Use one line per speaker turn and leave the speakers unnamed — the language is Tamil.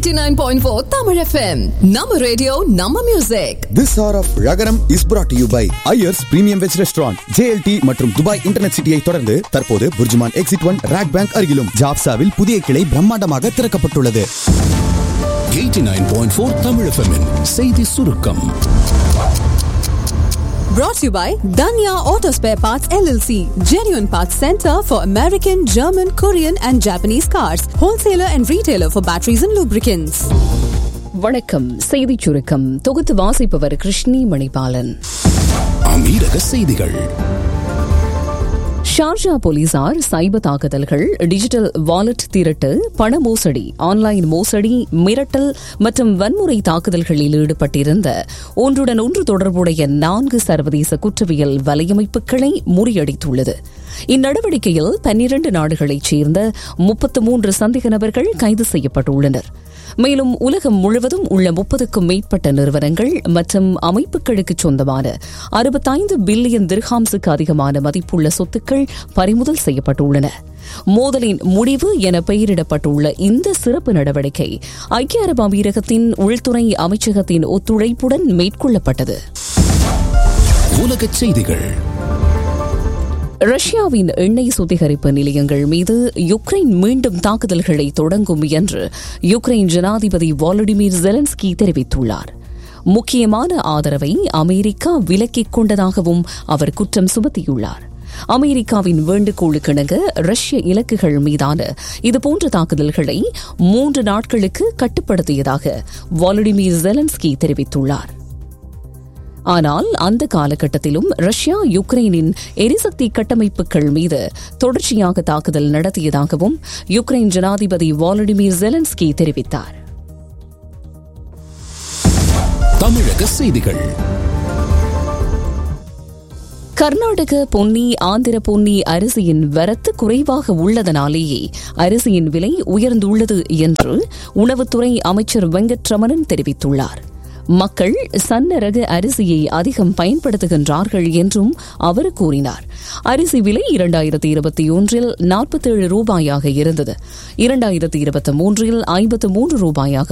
89.4 Tamil FM. Nama radio, Nama music.
This hour of Ragaram is brought to you by Iyers premium veg restaurant JLT மற்றும் துபாய் இன்டர்நெட் சிட்டியை தொடர்ந்து தற்போது BurJuman exit one RAK bank அருகிலும் ஜாப்சாவில் புதிய கிளை பிரம்மாண்டமாக திறக்கப்பட்டுள்ளது
89.4 Tamil FM -இன் செய்தி சுருக்கம்
Brought to you by Danya Auto Spare Parts LLC. Genuine Parts Center for American, German, Korean and Japanese cars. Wholesaler and retailer for batteries and lubricants.
வணக்கம் செய்திச் சுருக்கம் தொகுத்து வாசிப்பவர் கிருஷ்ணி மணிபாலன்
அமீரக செய்திகள்
ஷார்ஜா போலீசார் சைபர் தாக்குதல்கள் டிஜிட்டல் வாலெட் திருட்டு பண மோசடி ஆன்லைன் மோசடி மிரட்டல் மற்றும் வன்முறை தாக்குதல்களில் ஈடுபட்டிருந்த ஒன்றுடன் ஒன்று தொடர்புடைய நான்கு சர்வதேச குற்றவியல் வலையமைப்புகளை முறியடித்துள்ளது இந்நடவடிக்கையில் பன்னிரண்டு நாடுகளைச் சேர்ந்த முப்பத்து மூன்று சந்தேக நபர்கள் கைது செய்யப்பட்டுள்ளனர் மேலும் உலகம் முழுவதும் உள்ள முப்பதுக்கும் மேற்பட்ட நிறுவனங்கள் மற்றும் அமைப்புகளுக்கு சொந்தமான அறுபத்தைந்து பில்லியன் திர்ஹாம்ஸுக்கு அதிகமான மதிப்புள்ள சொத்துக்கள் பறிமுதல் செய்யப்பட்டுள்ளன மோதலின் முடிவு என பெயரிடப்பட்டுள்ள இந்த சிறப்பு நடவடிக்கை ஐக்கிய அரபு அமீரகத்தின் உள்துறை அமைச்சகத்தின் ஒத்துழைப்புடன் மேற்கொள்ளப்பட்டது
உலகச் செய்திகள்
ரஷ்யாவின் எண்ணெய் சுத்திகரிப்பு நிலையங்கள் மீது யுக்ரைன் மீண்டும் தாக்குதல்களை தொடங்கும் என்று யுக்ரைன் ஜனாதிபதி வாலடிமிர் ஜெலன்ஸ்கி தெரிவித்துள்ளார் முக்கியமான ஆதரவை அமெரிக்கா விலக்கிக் கொண்டதாகவும் அவர் குற்றம் சுமத்தியுள்ளார் அமெரிக்காவின் வேண்டுகோளுக்கிணங்க ரஷ்ய இலக்குகள் மீதான இதுபோன்ற தாக்குதல்களை மூன்று நாட்களுக்கு கட்டுப்படுத்தியதாக வாலடிமிர் ஜெலன்ஸ்கி தெரிவித்துள்ளார் ஆனால் அந்த காலகட்டத்திலும் ரஷ்யா யுக்ரைனின் எரிசக்தி கட்டமைப்புகள் மீது தொடர்ச்சியாக தாக்குதல் நடத்தியதாகவும் யுக்ரைன் ஜனாதிபதி வாலடிமிர் ஜெலன்ஸ்கி தெரிவித்தார்
தமிழக செய்திகள்
கர்நாடக பொன்னி ஆந்திர பொன்னி அரிசியின் வரத்து குறைவாக உள்ளதனாலேயே அரிசியின் விலை உயர்ந்துள்ளது என்று உணவுத்துறை அமைச்சர் வெங்கட்ரமணன் தெரிவித்துள்ளார் மக்கள் சன்ன ரக அரிசியை அதிகம் பயன்படுத்துகின்றார்கள் என்றும் அவர் கூறினார் அரிசி விலை இரண்டாயிரத்தி இருபத்தி ஒன்றில் நாற்பத்தேழு ரூபாயாக இருந்தது இரண்டாயிரத்தி இருபத்தி மூன்றில் ஐம்பத்து மூன்று ரூபாயாக